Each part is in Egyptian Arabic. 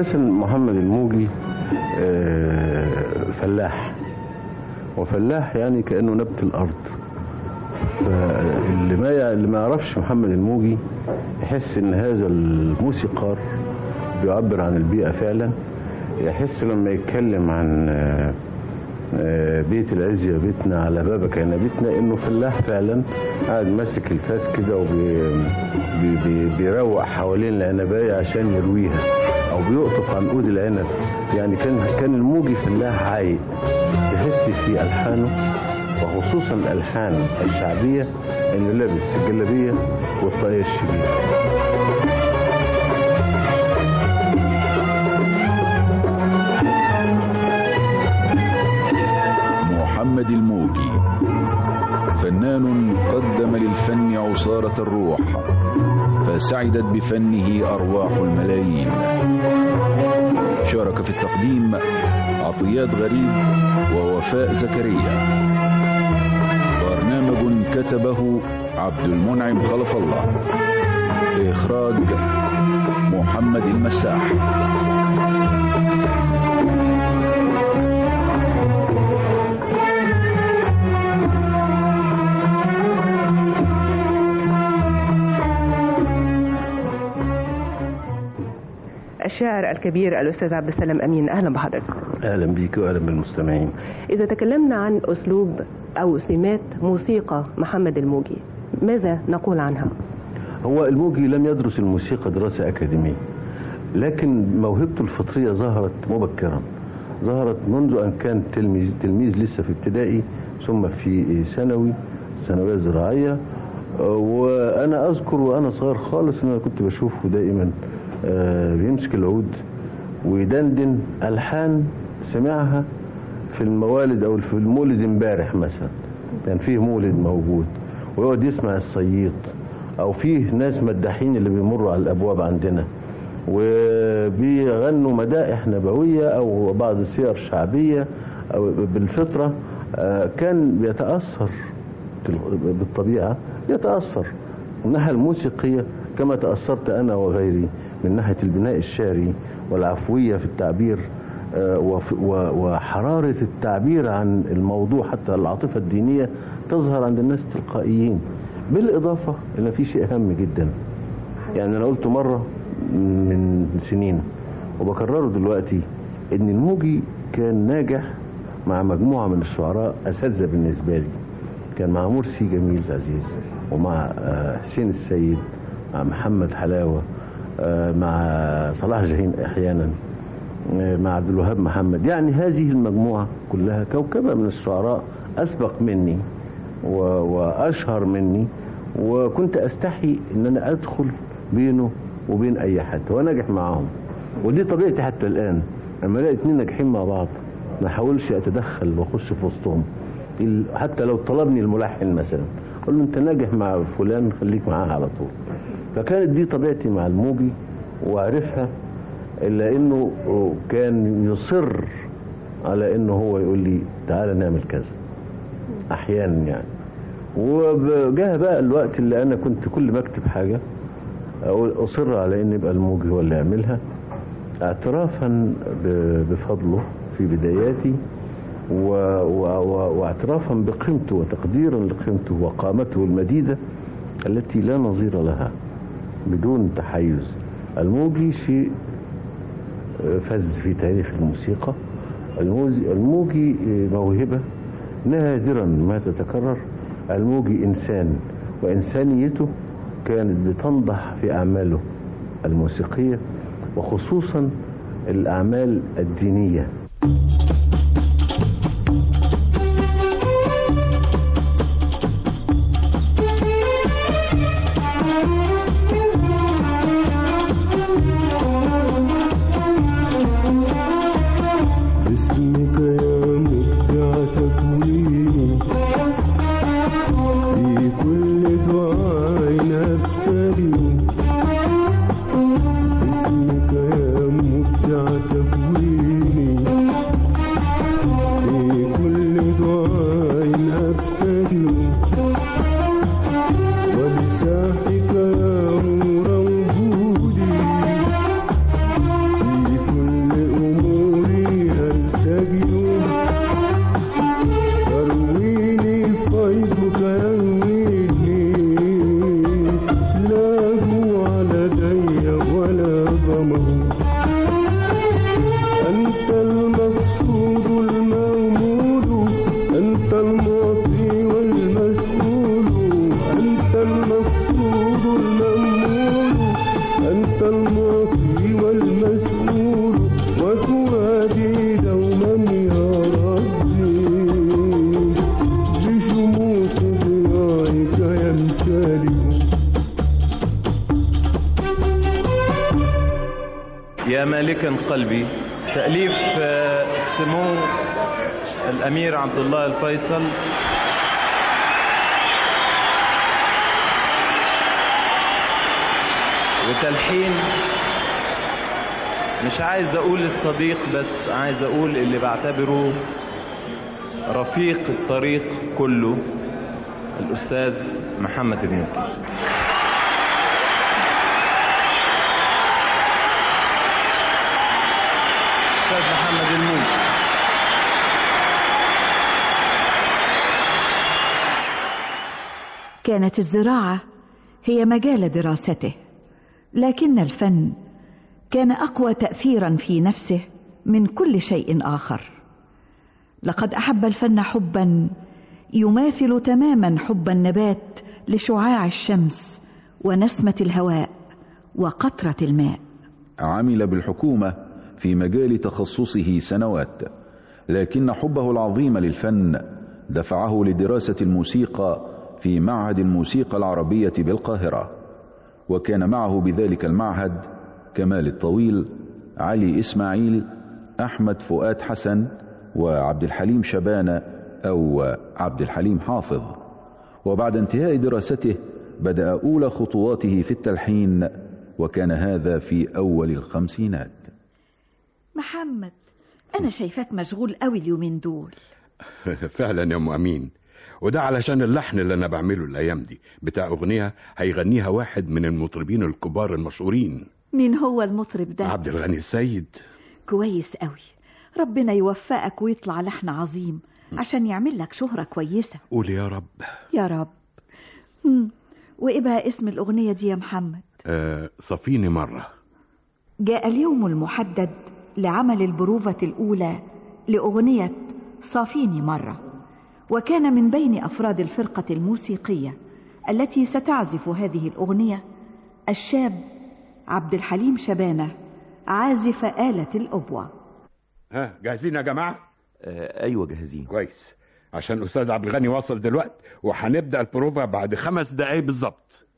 أساسا محمد الموجي آه، فلاح وفلاح يعني كأنه نبت الأرض فاللي ما يع- اللي ما يعرفش محمد الموجي يحس ان هذا الموسيقار بيعبر عن البيئة فعلا يحس لما يتكلم عن آه، آه، بيت العز يا بيتنا على بابك يا بيتنا انه فلاح فعلا قاعد ماسك الفاس كده وبيروق حوالين العنبايه عشان يرويها او بيقطف عنقود العنب يعني كان كان الموجي فلاح عايق تحس في الحانه وخصوصا الالحان الشعبيه اللي لابس الجلابيه والطاقيه الشبيهه محمد الموجي فنان قدم للفن عصارة الروح فسعدت بفنه أرواح الملايين شارك في التقديم عطيات غريب ووفاء زكريا برنامج كتبه عبد المنعم خلف الله إخراج محمد المساح الشاعر الكبير الأستاذ عبد السلام أمين أهلا بحضرتك اهلا بيك واهلا بالمستمعين إذا تكلمنا عن أسلوب أو سمات موسيقى محمد الموجي ماذا نقول عنها؟ هو الموجي لم يدرس الموسيقى دراسة أكاديمية لكن موهبته الفطرية ظهرت مبكرا ظهرت منذ أن كان تلميذ, تلميذ لسه في ابتدائي ثم في ثانوي ثانوية زراعية آه، وأنا أذكر وأنا صغير خالص أن أنا كنت بشوفه دائما آه، بيمسك العود ويدندن ألحان سمعها في الموالد أو في المولد امبارح مثلا كان فيه مولد موجود ويقعد يسمع الصييط او فيه ناس مداحين اللي بيمروا على الابواب عندنا وبيغنوا مدائح نبويه او بعض السير شعبيه او بالفطره آه، كان بيتاثر بالطبيعه يتاثر من الناحيه الموسيقيه كما تاثرت انا وغيري من ناحيه البناء الشعري والعفويه في التعبير آه، وف- و- وحراره التعبير عن الموضوع حتى العاطفه الدينيه تظهر عند الناس تلقائيين بالاضافه الى في شيء هام جدا يعني انا قلت مره من سنين وبكرره دلوقتي ان الموجي كان ناجح مع مجموعه من الشعراء اساتذه بالنسبه لي كان مع مرسي جميل عزيز ومع آه، حسين السيد مع محمد حلاوه آه، مع صلاح جاهين احيانا آه، مع عبد الوهاب محمد يعني هذه المجموعه كلها كوكبه من الشعراء اسبق مني و- واشهر مني وكنت استحي ان انا ادخل بينه وبين اي حد هو ناجح معاهم ودي طبيعتي حتى الان لما الاقي اتنين ناجحين مع بعض ما احاولش اتدخل واخش في وسطهم ال- حتى لو طلبني الملحن مثلا اقول له انت ناجح مع فلان خليك معاه على طول فكانت دي طبيعتي مع الموجي وعرفها الا انه كان يصر على انه هو يقول لي تعالى نعمل كذا احيانا يعني وجاء بقى الوقت اللي انا كنت كل ما اكتب حاجه اقول اصر على ان يبقى الموجي هو اللي يعملها اعترافا ب- بفضله في بداياتي و... و... و... واعترافا بقيمته وتقديرا لقيمته وقامته المديده التي لا نظير لها بدون تحيز الموجي شيء فز في تاريخ الموسيقى الموزي الموجي موهبة نادرا ما تتكرر الموجي إنسان وإنسانيته كانت بتنضح في أعماله الموسيقية وخصوصا الأعمال الدينية باسمك يا مبدع تكويني في كل دعاء نبتدئ باسمك يا مبدع تكويني في كل دعاء نبتدئ وبساحك يا نور وجودي في كل المأمول أنت المعطي والمسؤول وسؤالي دوما يا ربي بشموس ضيائك يمتلئ يا مالكا قلبي تأليف آه، سمو الأمير عبد الله الفيصل وتلحين مش عايز أقول الصديق بس عايز أقول اللي بعتبره رفيق الطريق كله الأستاذ محمد الموكي أستاذ محمد الموكي كانت الزراعة هي مجال دراسته لكن الفن كان أقوى تأثيرا في نفسه من كل شيء آخر لقد أحب الفن حبا يماثل تماما حب النبات لشعاع الشمس ونسمة الهواء وقطرة الماء عمل بالحكومة في مجال تخصصه سنوات لكن حبه العظيم للفن دفعه لدراسة الموسيقى في معهد الموسيقى العربية بالقاهرة وكان معه بذلك المعهد كمال الطويل علي إسماعيل أحمد فؤاد حسن وعبد الحليم شبانة أو عبد الحليم حافظ وبعد انتهاء دراسته بدأ أولى خطواته في التلحين وكان هذا في أول الخمسينات محمد أنا شايفاك مشغول قوي اليومين دول فعلا يا ام امين وده علشان اللحن اللي انا بعمله الايام دي بتاع اغنيه هيغنيها واحد من المطربين الكبار المشهورين مين هو المطرب ده؟ عبد الغني السيد كويس قوي ربنا يوفقك ويطلع لحن عظيم عشان يعمل لك شهرة كويسة قول يا رب يا رب هم، وإيه بقى اسم الأغنية دي يا محمد؟ آه صفيني مره جاء اليوم المحدد لعمل البروفة الأولى لأغنية صافيني مرة وكان من بين أفراد الفرقة الموسيقية التي ستعزف هذه الأغنية الشاب عبد الحليم شبانة عازف آلة الأبوة ها جاهزين يا جماعه آه ايوه جاهزين كويس عشان الاستاذ عبد الغني وصل دلوقتي وهنبدا البروفا بعد خمس دقايق بالظبط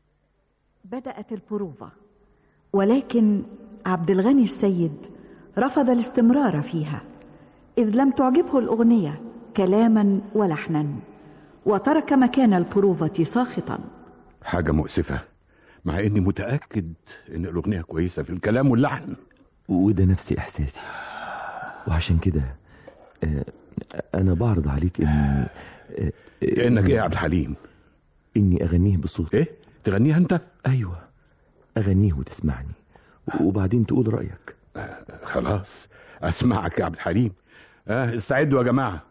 بدأت البروفة ولكن عبد الغني السيد رفض الاستمرار فيها إذ لم تعجبه الأغنية كلاما ولحنا وترك مكان البروفة ساخطا حاجه مؤسفه مع اني متاكد ان الاغنيه كويسه في الكلام واللحن وده نفس احساسي وعشان كده آه انا بعرض عليك اني آه كانك ايه يا عبد الحليم اني اغنيه بصوت ايه تغنيها انت ايوه اغنيه وتسمعني وبعدين تقول رايك خلاص اسمعك يا عبد الحليم اه استعدوا يا جماعه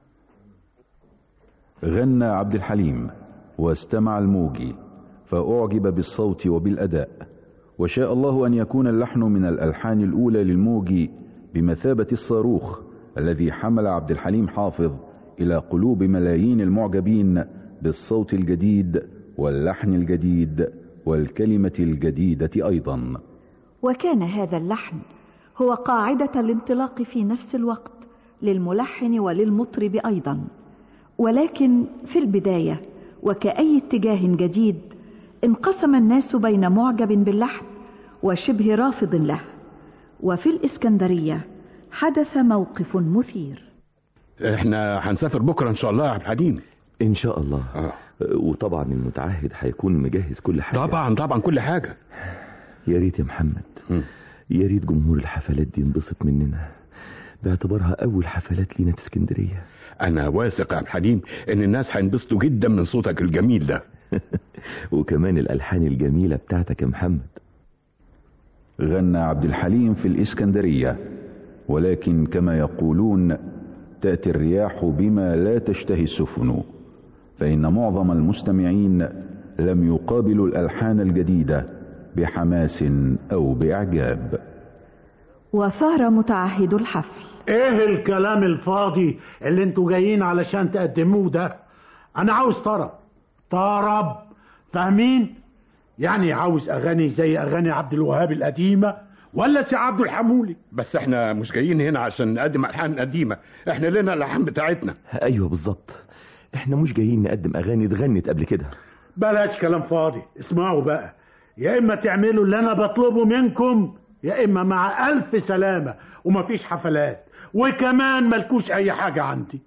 غنى عبد الحليم واستمع الموجي فأعجب بالصوت وبالأداء وشاء الله أن يكون اللحن من الألحان الأولى للموجي بمثابة الصاروخ الذي حمل عبد الحليم حافظ إلى قلوب ملايين المعجبين بالصوت الجديد واللحن الجديد والكلمة الجديدة أيضا وكان هذا اللحن هو قاعدة الانطلاق في نفس الوقت للملحن وللمطرب أيضا ولكن في البداية وكأي اتجاه جديد انقسم الناس بين معجب باللحن وشبه رافض له وفي الإسكندرية حدث موقف مثير احنا هنسافر بكره ان شاء الله يا عبد الحليم ان شاء الله آه. وطبعا المتعهد هيكون مجهز كل حاجه طبعا طبعا كل حاجه يا ريت يا محمد مم. يا ريت جمهور الحفلات دي ينبسط مننا باعتبارها اول حفلات لينا في اسكندريه انا واثق يا عبد الحليم ان الناس هينبسطوا جدا من صوتك الجميل ده وكمان الالحان الجميله بتاعتك يا محمد غنى عبد الحليم في الإسكندرية ولكن كما يقولون تأتي الرياح بما لا تشتهي السفن فإن معظم المستمعين لم يقابلوا الألحان الجديدة بحماس أو بإعجاب وثار متعهد الحفل ايه الكلام الفاضي اللي انتوا جايين علشان تقدموه ده انا عاوز طرب طرب فاهمين يعني عاوز اغاني زي اغاني عبد الوهاب القديمه ولا سي عبد الحمولي بس احنا مش جايين هنا عشان نقدم الحان قديمه احنا لنا الالحان بتاعتنا ايوه بالظبط احنا مش جايين نقدم اغاني اتغنت قبل كده بلاش كلام فاضي اسمعوا بقى يا اما تعملوا اللي انا بطلبه منكم يا اما مع الف سلامه ومفيش حفلات وكمان ملكوش اي حاجه عندي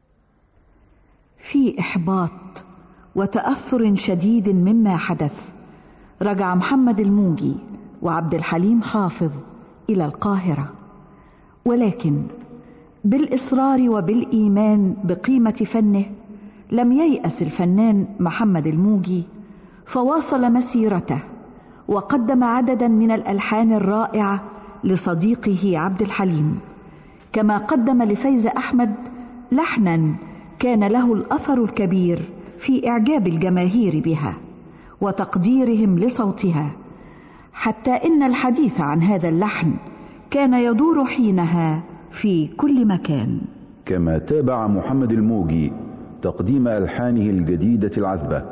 في احباط وتاثر شديد مما حدث رجع محمد الموجي وعبد الحليم حافظ الى القاهره ولكن بالاصرار وبالايمان بقيمه فنه لم ييأس الفنان محمد الموجي فواصل مسيرته وقدم عددا من الالحان الرائعه لصديقه عبد الحليم كما قدم لفايزه احمد لحنا كان له الاثر الكبير في اعجاب الجماهير بها وتقديرهم لصوتها حتى ان الحديث عن هذا اللحن كان يدور حينها في كل مكان كما تابع محمد الموجي تقديم ألحانه الجديدة العذبة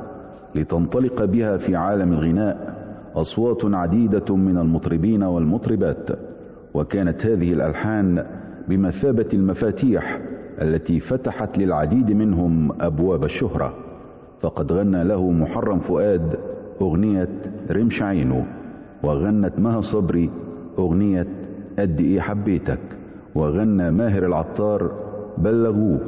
لتنطلق بها في عالم الغناء أصوات عديدة من المطربين والمطربات وكانت هذه الألحان بمثابة المفاتيح التي فتحت للعديد منهم أبواب الشهرة فقد غنى له محرم فؤاد أغنية رمش عينه وغنت مها صبري أغنية قد إيه حبيتك وغنى ماهر العطار بلغوه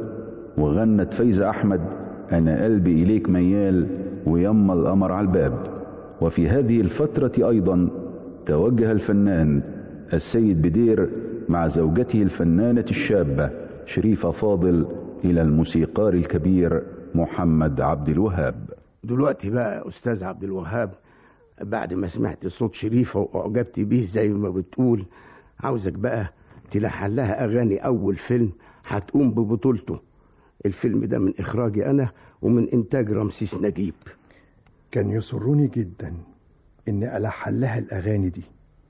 وغنت فايزة أحمد أنا قلبي إليك ميال ويما القمر على الباب وفي هذه الفترة أيضا توجه الفنان السيد بدير مع زوجته الفنانة الشابة شريفة فاضل إلى الموسيقار الكبير محمد عبد الوهاب دلوقتي بقى أستاذ عبد الوهاب بعد ما سمعت صوت شريفة وأعجبت بيه زي ما بتقول عاوزك بقى تلحن لها أغاني أول فيلم هتقوم ببطولته الفيلم ده من إخراجي أنا ومن إنتاج رمسيس نجيب كان يسرني جدا إني ألحن لها الأغاني دي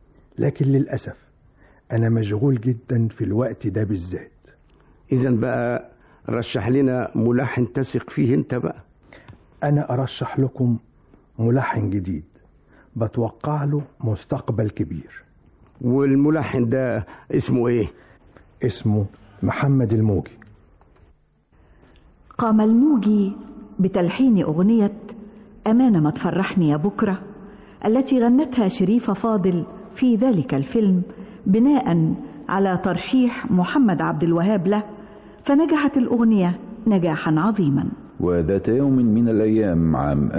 لكن للأسف أنا مشغول جدا في الوقت ده بالذات إذا بقى رشح لنا ملحن تثق فيه أنت بقى أنا أرشح لكم ملحن جديد بتوقع له مستقبل كبير والملحن ده اسمه إيه؟ اسمه محمد الموجي قام الموجي بتلحين أغنية أمانة ما تفرحني يا بكرة التي غنتها شريفة فاضل في ذلك الفيلم بناء على ترشيح محمد عبد الوهاب له فنجحت الأغنية نجاحا عظيما وذات يوم من الأيام عام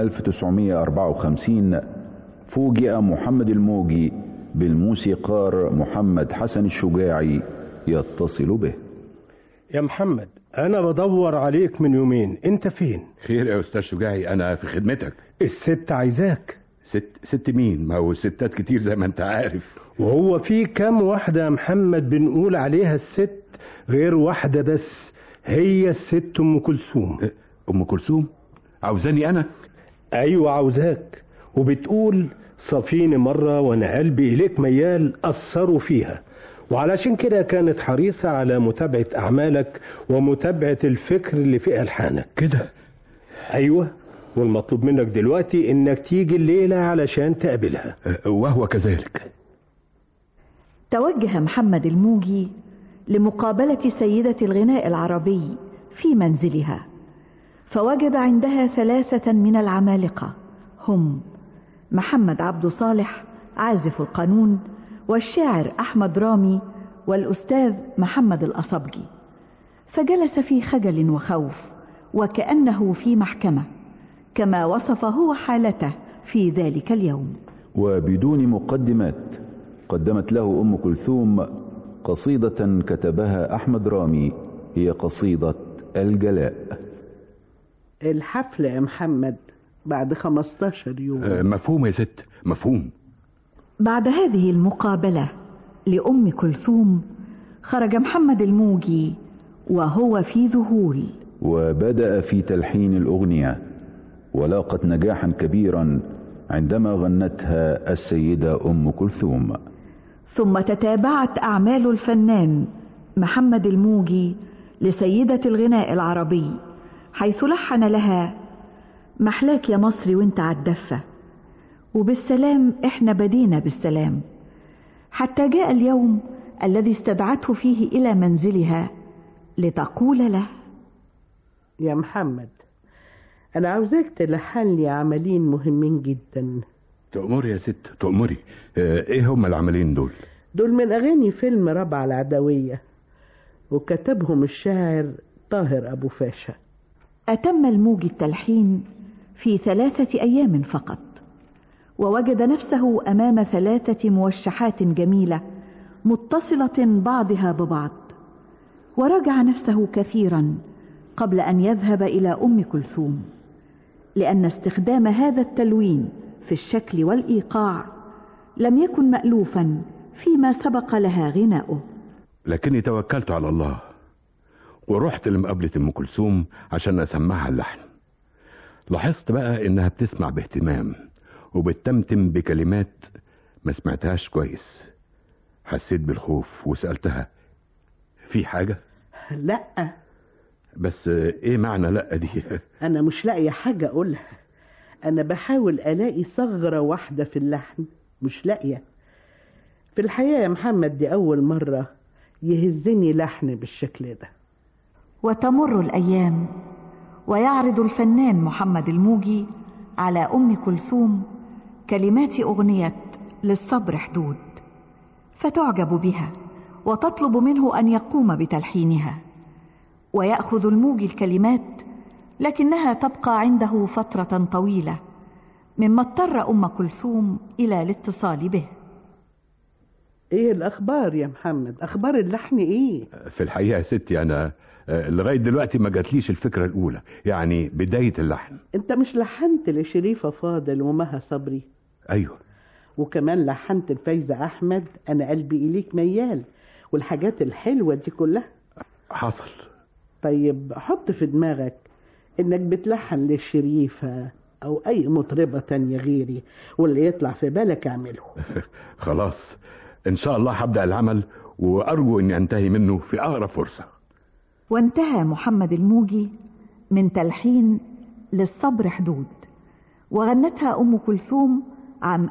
1954 فوجئ محمد الموجي بالموسيقار محمد حسن الشجاعي يتصل به يا محمد أنا بدور عليك من يومين أنت فين؟ خير يا أستاذ شجاعي أنا في خدمتك الست عايزاك ست ست مين؟ ما هو ستات كتير زي ما أنت عارف وهو في كام واحدة يا محمد بنقول عليها الست غير واحدة بس هي الست أم كلثوم أم كلثوم؟ عاوزاني أنا؟ أيوة عاوزاك وبتقول صفيني مرة وأنا قلبي إليك ميال أثروا فيها وعلشان كده كانت حريصة على متابعة أعمالك ومتابعة الفكر اللي في ألحانك كده أيوة والمطلوب منك دلوقتي إنك تيجي الليلة علشان تقابلها وهو كذلك توجه محمد الموجي لمقابلة سيدة الغناء العربي في منزلها فوجد عندها ثلاثة من العمالقة هم محمد عبد صالح عازف القانون والشاعر أحمد رامي والأستاذ محمد الأصبجي فجلس في خجل وخوف وكأنه في محكمة كما وصف هو حالته في ذلك اليوم وبدون مقدمات قدمت له أم كلثوم قصيدة كتبها أحمد رامي هي قصيدة الجلاء الحفلة يا محمد بعد 15 يوم آه مفهوم يا ست مفهوم بعد هذه المقابلة لأم كلثوم خرج محمد الموجي وهو في ذهول وبدأ في تلحين الأغنية ولاقت نجاحا كبيرا عندما غنتها السيدة أم كلثوم ثم تتابعت أعمال الفنان محمد الموجي لسيدة الغناء العربي حيث لحن لها محلاك يا مصري وانت عالدفة وبالسلام احنا بدينا بالسلام حتى جاء اليوم الذي استدعته فيه الى منزلها لتقول له يا محمد انا عاوزاك تلحن لي عملين مهمين جدا تأمري يا ست تأمري آه، ايه هم العملين دول دول من اغاني فيلم ربع العدوية وكتبهم الشاعر طاهر ابو فاشا اتم الموجي التلحين في ثلاثه ايام فقط ووجد نفسه امام ثلاثه موشحات جميله متصله بعضها ببعض وراجع نفسه كثيرا قبل ان يذهب الى ام كلثوم لان استخدام هذا التلوين في الشكل والايقاع لم يكن مالوفا فيما سبق لها غناؤه لكني توكلت على الله ورحت لمقابلة ام كلثوم عشان اسمعها اللحن لاحظت بقى انها بتسمع باهتمام وبتتمتم بكلمات ما سمعتهاش كويس حسيت بالخوف وسألتها في حاجة لا بس ايه معنى لا دي انا مش لاقيه حاجه اقولها انا بحاول الاقي ثغره واحده في اللحن مش لاقيه في الحقيقه يا محمد دي اول مره يهزني لحن بالشكل ده وتمر الايام ويعرض الفنان محمد الموجي على ام كلثوم كلمات اغنيه للصبر حدود فتعجب بها وتطلب منه ان يقوم بتلحينها وياخذ الموجي الكلمات لكنها تبقى عنده فتره طويله مما اضطر ام كلثوم الى الاتصال به ايه الاخبار يا محمد اخبار اللحن ايه في الحقيقة يا ستي انا آه، لغاية دلوقتي ما جاتليش الفكرة الاولى يعني بداية اللحن انت مش لحنت لشريفه فاضل ومها صبري ايوه وكمان لحنت لفايزه احمد انا قلبي اليك ميال والحاجات الحلوه دي كلها حصل طيب حط في دماغك انك بتلحن للشريفه او اي مطربه تانية غيري واللي يطلع في بالك اعمله خلاص ان شاء الله هبدأ العمل وارجو اني انتهي منه في اقرب فرصة وانتهى محمد الموجي من تلحين للصبر حدود وغنتها ام كلثوم عام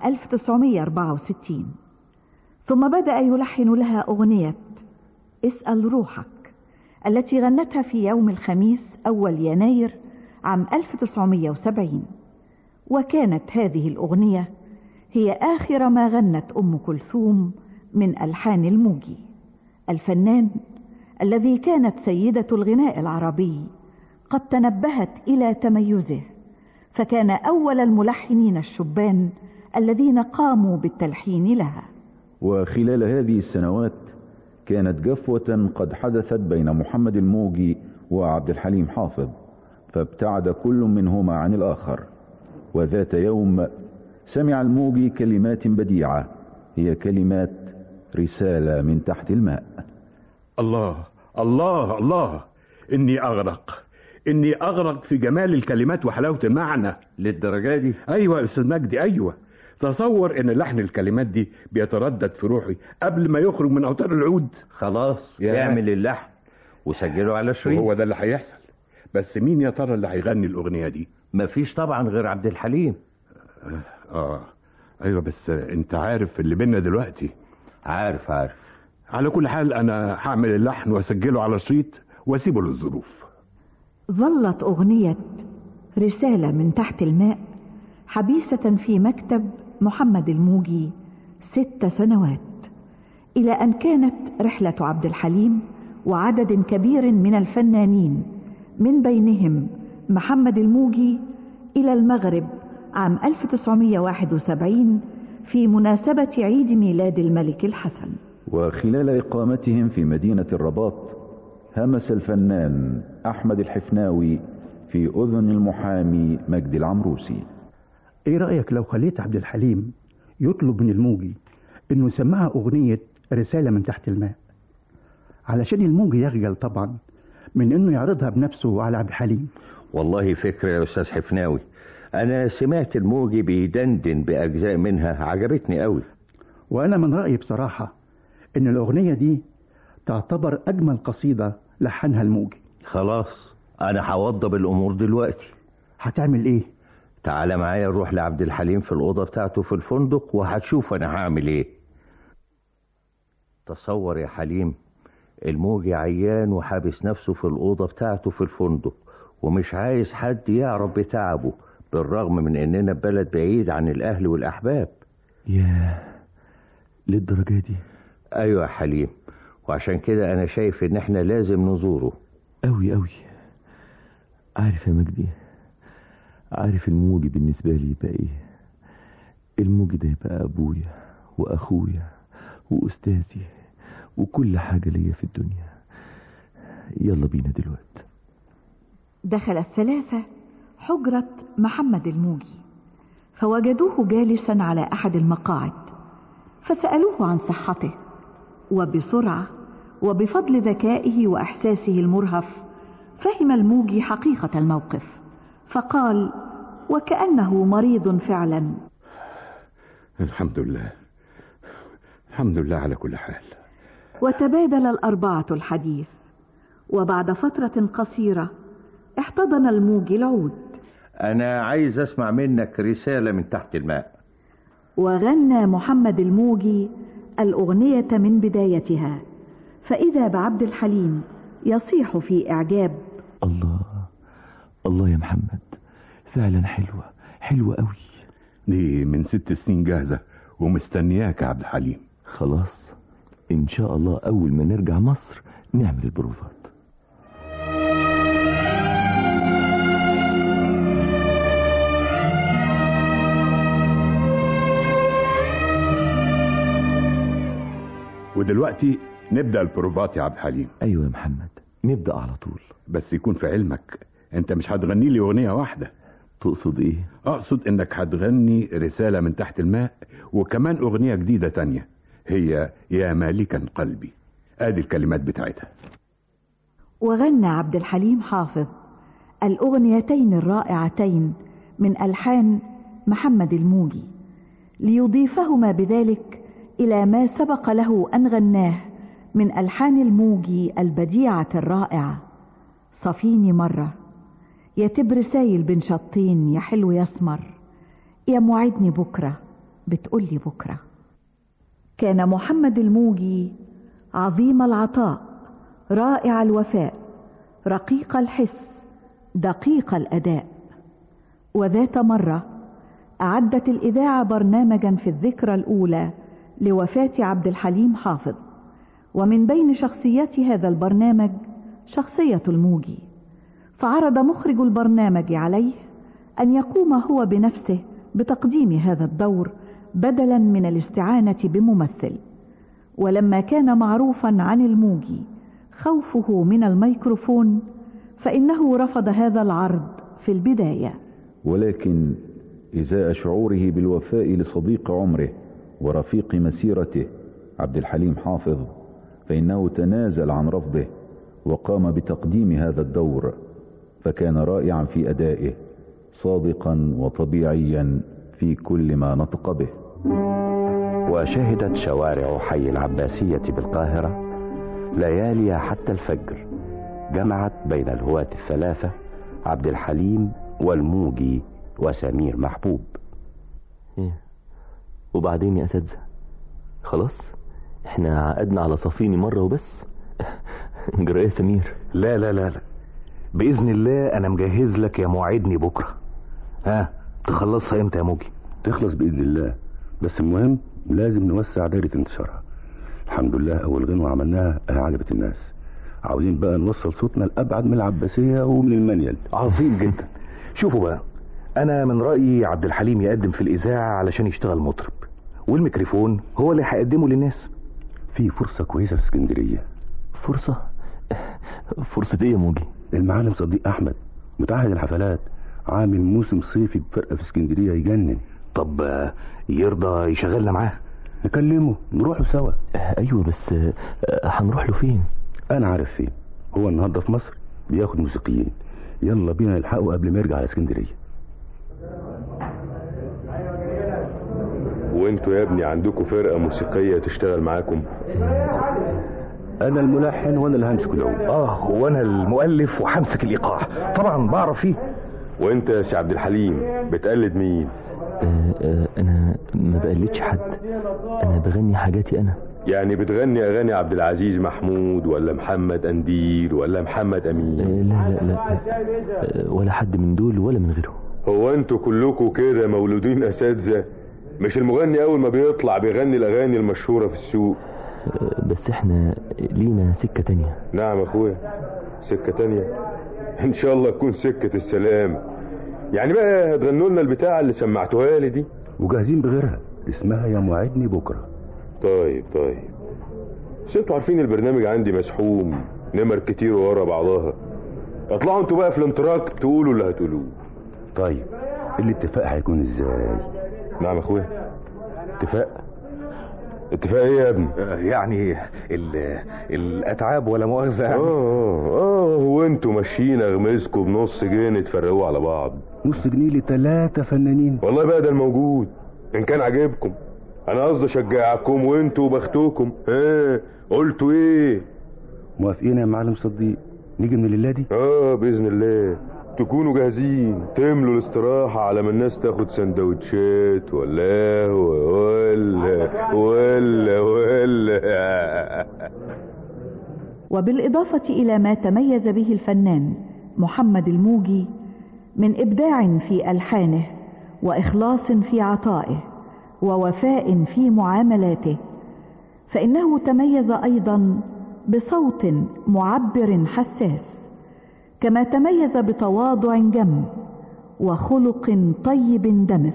1964 ثم بدأ يلحن لها أغنية اسأل روحك التي غنتها في يوم الخميس أول يناير عام 1970 وكانت هذه الأغنية هي آخر ما غنت أم كلثوم من ألحان الموجي الفنان الذي كانت سيدة الغناء العربي قد تنبهت إلى تميزه فكان أول الملحنين الشبان الذين قاموا بالتلحين لها وخلال هذه السنوات كانت جفوة قد حدثت بين محمد الموجي وعبد الحليم حافظ فابتعد كل منهما عن الآخر وذات يوم سمع الموجي كلمات بديعة هي كلمات رسالة من تحت الماء الله الله الله اني اغرق اني اغرق في جمال الكلمات وحلاوه المعنى للدرجه دي ايوه يا استاذ مجدي ايوه تصور ان لحن الكلمات دي بيتردد في روحي قبل ما يخرج من اوتار العود خلاص يا. اعمل اللحن وسجله على شريط هو ده اللي هيحصل بس مين يا ترى اللي هيغني الاغنيه دي مفيش طبعا غير عبد الحليم اه ايوه بس انت عارف اللي بينا دلوقتي عارف عارف على كل حال انا هعمل اللحن واسجله على شريط واسيبه للظروف ظلت أغنية رسالة من تحت الماء حبيسة في مكتب محمد الموجي ست سنوات إلى أن كانت رحلة عبد الحليم وعدد كبير من الفنانين من بينهم محمد الموجي إلى المغرب عام 1971 في مناسبة عيد ميلاد الملك الحسن وخلال إقامتهم في مدينة الرباط همس الفنان أحمد الحفناوي في أذن المحامي مجدي العمروسي ايه رأيك لو خليت عبد الحليم يطلب من الموجي انه يسمعها اغنية رسالة من تحت الماء علشان الموجي يخجل طبعا من انه يعرضها بنفسه على عبد الحليم والله فكرة يا أستاذ حفناوي أنا سمعت الموجي بيدندن بأجزاء منها عجبتني قوي وانا من رأيي بصراحة ان الاغنية دي تعتبر اجمل قصيدة لحنها الموجي خلاص أنا هوضب الأمور دلوقتي هتعمل ايه تعالى معايا نروح لعبد الحليم في الأوضة بتاعته في الفندق وهتشوف أنا هعمل إيه تصور يا حليم الموجي عيان وحابس نفسه في الأوضة بتاعته في الفندق ومش عايز حد يعرف بتعبه بالرغم من إننا بلد بعيد عن الأهل والأحباب ياه للدرجة دي أيوة يا حليم وعشان كده أنا شايف إن إحنا لازم نزوره أوي أوي عارف يا مجدي عارف الموجي بالنسبة لي يبقى إيه الموجي ده يبقى أبويا وأخويا وأستاذي وكل حاجة ليا في الدنيا يلا بينا دلوقتي دخل الثلاثة حجرة محمد الموجي فوجدوه جالسا على أحد المقاعد فسألوه عن صحته وبسرعة وبفضل ذكائه وإحساسه المرهف فهم الموجي حقيقة الموقف فقال وكأنه مريض فعلا الحمد لله الحمد لله على كل حال وتبادل الأربعة الحديث وبعد فترة قصيرة احتضن الموجي العود أنا عايز أسمع منك رسالة من تحت الماء وغنى محمد الموجي الأغنية من بدايتها فإذا بعبد الحليم يصيح في إعجاب الله الله يا محمد فعلا حلوة حلوة قوي دي من ست سنين جاهزة ومستنياك يا عبد الحليم خلاص إن شاء الله أول ما نرجع مصر نعمل البروفات ودلوقتي نبدأ البروفات يا عبد الحليم أيوة يا محمد نبدأ على طول بس يكون في علمك انت مش هتغني لي اغنية واحدة تقصد ايه اقصد انك هتغني رسالة من تحت الماء وكمان اغنية جديدة تانية هي يا مالكا قلبي ادي الكلمات بتاعتها وغنى عبد الحليم حافظ الأغنيتين الرائعتين من ألحان محمد الموجي ليضيفهما بذلك إلى ما سبق له أن غناه من ألحان الموجي البديعة الرائعة صفيني مرة يا تبر سايل بن شطين يا حلو يسمر يا موعدني بكرة بتقولي بكرة كان محمد الموجي عظيم العطاء رائع الوفاء رقيق الحس دقيق الأداء وذات مرة أعدت الإذاعة برنامجا في الذكرى الأولى لوفاة عبد الحليم حافظ ومن بين شخصيات هذا البرنامج شخصية الموجي فعرض مخرج البرنامج عليه أن يقوم هو بنفسه بتقديم هذا الدور بدلا من الاستعانة بممثل ولما كان معروفا عن الموجي خوفه من الميكروفون فإنه رفض هذا العرض في البداية ولكن إزاء شعوره بالوفاء لصديق عمره ورفيق مسيرته عبد الحليم حافظ فإنه تنازل عن رفضه وقام بتقديم هذا الدور فكان رائعا في أدائه صادقا وطبيعيا في كل ما نطق به وشهدت شوارع حي العباسية بالقاهرة ليالي حتى الفجر جمعت بين الهواة الثلاثة عبد الحليم والموجي وسمير محبوب إيه؟ وبعدين يا أساتذة خلاص احنا عقدنا على صفيني مرة وبس جرى يا سمير لا لا لا لا بإذن الله أنا مجهز لك يا موعدني بكرة ها تخلصها امتى يا موجي تخلص بإذن الله بس المهم لازم نوسع دايرة انتشارها الحمد لله أول غنوة عملناها عجبت الناس عاوزين بقى نوصل صوتنا لأبعد من العباسية ومن المنيل عظيم جدا شوفوا بقى أنا من رأيي عبد الحليم يقدم في الإذاعة علشان يشتغل مطرب والميكروفون هو اللي هيقدمه للناس في فرصة كويسة في اسكندرية فرصة فرصة ايه يا موجي المعلم صديق أحمد متعهد الحفلات عامل موسم صيفي بفرقة في اسكندرية يجنن طب يرضى يشغلنا معاه نكلمه نروح سوا ايوه بس هنروح له فين انا عارف فين هو النهارده في مصر بياخد موسيقيين يلا بينا نلحقه قبل ما يرجع على اسكندريه وانتوا يا ابني عندكم فرقه موسيقيه تشتغل معاكم انا الملحن وانا اللي همسك العود اه وانا المؤلف وهمسك الايقاع طبعا بعرف فيه وانت يا سي عبد الحليم بتقلد مين آه آه انا ما بقلدش حد انا بغني حاجاتي انا يعني بتغني اغاني عبد العزيز محمود ولا محمد انديل ولا محمد امين آه لا لا لا, لا. آه ولا حد من دول ولا من غيرهم هو انتوا كلكم كده مولودين اساتذه مش المغني اول ما بيطلع بيغني الاغاني المشهوره في السوق آه بس احنا لينا سكه تانية نعم اخويا سكه تانية ان شاء الله تكون سكه السلام يعني بقى هتغنوا لنا البتاعه اللي سمعتوها لي دي وجاهزين بغيرها اسمها يا موعدني بكره طيب طيب بس انتوا عارفين البرنامج عندي مسحوم نمر كتير ورا بعضها اطلعوا انتوا بقى في الانتراك تقولوا اللي هتقولوه طيب الاتفاق هيكون ازاي نعم يا اخويا اتفاق اتفاق ايه يا ابني يعني ال الاتعاب ولا مؤاخذه يعني اه اه هو انتوا ماشيين اغمزكم بنص جنيه تفرقوا على بعض نص جنيه لثلاثه فنانين والله بقى ده الموجود ان كان عاجبكم انا قصدي اشجعكم وانتوا بختكم ها قلتوا ايه موافقين يا معلم صديق نيجي من الليله دي اه باذن الله تكونوا جاهزين تملوا الاستراحة على ما الناس تاخد سندوتشات ولا ولا ولا ولا وبالإضافة إلى ما تميز به الفنان محمد الموجي من إبداع في ألحانه وإخلاص في عطائه ووفاء في معاملاته فإنه تميز أيضا بصوت معبر حساس كما تميز بتواضع جم وخلق طيب دمث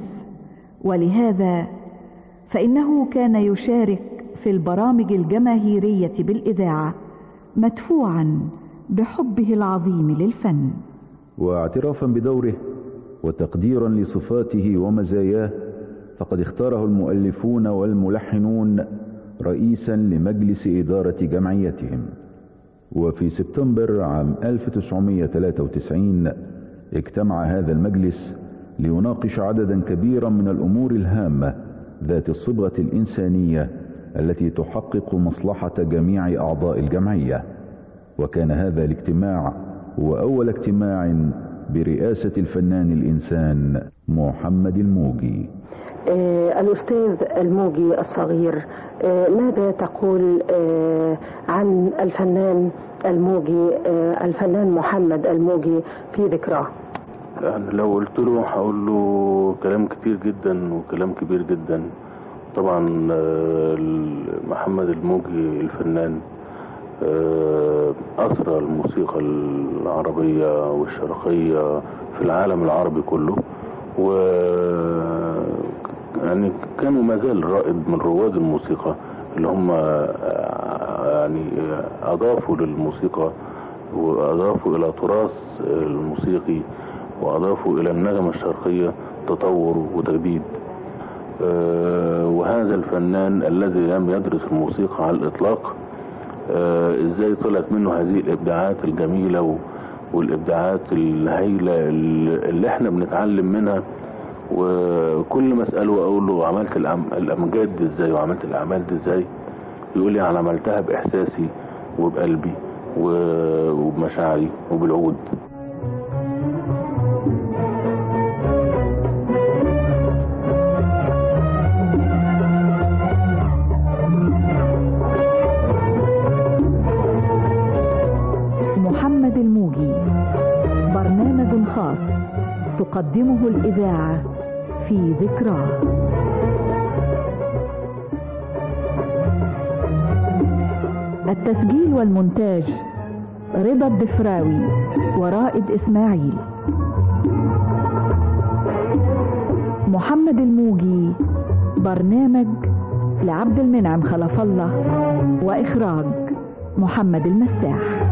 ولهذا فإنه كان يشارك في البرامج الجماهيرية بالإذاعة مدفوعا بحبه العظيم للفن واعترافا بدوره وتقديرا لصفاته ومزاياه فقد اختاره المؤلفون والملحنون رئيسا لمجلس إدارة جمعيتهم وفي سبتمبر عام 1993 اجتمع هذا المجلس ليناقش عددا كبيرا من الأمور الهامة ذات الصبغة الإنسانية التي تحقق مصلحة جميع أعضاء الجمعية وكان هذا الاجتماع هو أول اجتماع برئاسة الفنان الإنسان محمد الموجي آه الأستاذ الموجي الصغير آه ماذا تقول آه عن الفنان الموجي الفنان محمد الموجي في ذكراه يعني لو قلت له هقول له كلام كتير جدا وكلام كبير جدا طبعا محمد الموجي الفنان أسرى الموسيقى العربية والشرقية في العالم العربي كله و يعني كانوا ما زال رائد من رواد الموسيقى اللي هم يعني أضافوا للموسيقى وأضافوا إلى تراث الموسيقي وأضافوا إلى النغمة الشرقية تطور وتجديد وهذا الفنان الذي لم يدرس الموسيقى على الإطلاق ازاي طلعت منه هذه الابداعات الجميلة والابداعات الهائلة اللي احنا بنتعلم منها وكل ما اساله اقول له عملت الامجاد دي ازاي وعملت الاعمال دي ازاي يقول لي انا عملتها باحساسي وبقلبي وبمشاعري وبالعود محمد الموجي برنامج خاص تقدمه الإذاعة في ذكراه التسجيل والمونتاج رضا الدفراوي ورائد إسماعيل محمد الموجي برنامج لعبد المنعم خلف الله وإخراج محمد المساح